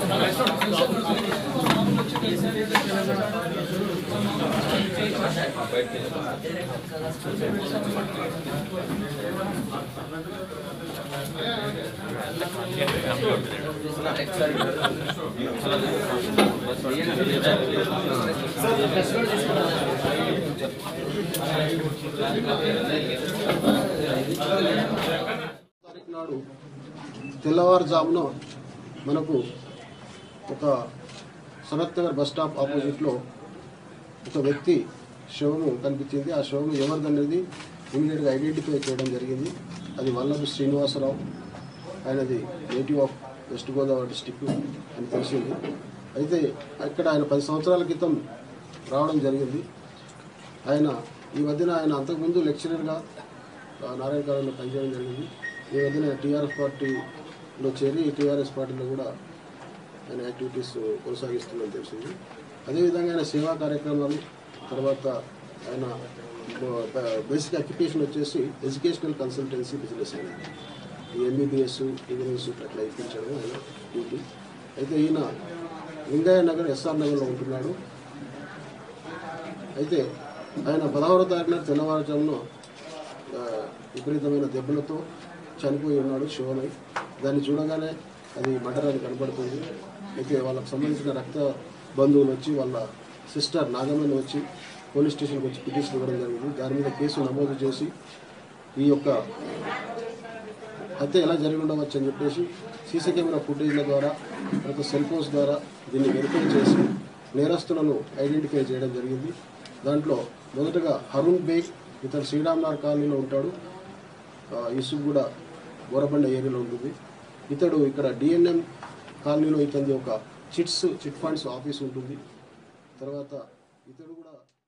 తారీఖు నాడు తెల్లవారుజామున మనకు ఒక సనత్ నగర్ బస్ స్టాప్ ఆపోజిట్లో ఒక వ్యక్తి శవము కనిపించింది ఆ శవము ఎవరిదనేది ఇమీడియట్గా ఐడెంటిఫై చేయడం జరిగింది అది వల్లభ శ్రీనివాసరావు ఆయనది native of west Godavari district అని తెలిసింది అయితే ఇక్కడ ఆయన పది సంవత్సరాల క్రితం రావడం జరిగింది ఆయన ఈ మధ్యన ఆయన అంతకుముందు లెక్చరర్గా ఆ, నారాయణ కాలంలో పనిచేయడం జరిగింది ఈ మధ్యన టీఆర్ఎస్ పార్టీలో చేరి టీఆర్ఎస్ పార్టీలో కూడా ఆయన యాక్టివిటీస్ కొనసాగిస్తుందని తెలిసింది అదేవిధంగా ఆయన సేవా కార్యక్రమాలు తర్వాత ఆయన బేసిక్ అక్యుపేషన్ వచ్చేసి ఎడ్యుకేషనల్ కన్సల్టెన్సీ బిజినెస్ అనేది ఈ ఎంబీబీఎస్ ఇంజనీర్స్ అట్లా ఇప్పించడం ఆయన డ్యూటీ అయితే ఈయన లింగయ్య నగర్ ఎస్ఆర్ నగర్లో ఉంటున్నాడు అయితే ఆయన పదహారో తారీఖున తెల్లవారుజామున ఆ, విపరీతమైన దెబ్బలతో చనిపోయి ఉన్నాడు శివమై దాన్ని చూడగానే అది మర్డర్ అని కనబడుతుంది అయితే వాళ్ళకి సంబంధించిన రక్త బంధువులు వచ్చి వాళ్ళ సిస్టర్ నాగమణి వచ్చి పోలీస్ స్టేషన్కి వచ్చి పిటిషన్ ఇవ్వడం జరిగింది దాని మీద కేసు నమోదు చేసి ఈ యొక్క హత్య ఎలా జరిగి ఉండవచ్చు అని చెప్పేసి సీసీ కెమెరా ఫుటేజ్ల ద్వారా తర్వాత సెల్ ఫోన్స్ ద్వారా దీన్ని వెరిఫై చేసి నేరస్తులను ఐడెంటిఫై చేయడం జరిగింది దాంట్లో మొదటగా హరుణ్ బేగ్ ఇతను శ్రీరామ్నార్ కాలనీలో ఉంటాడు ఇసుక్ కూడా బోరబండ ఏరియాలో ఉంటుంది ఇతడు ఇక్కడ డిఎన్ఎం కాలనీలో ఇతని ఒక చిట్స్ చిట్ ఫండ్స్ ఆఫీస్ ఉంటుంది తర్వాత ఇతడు కూడా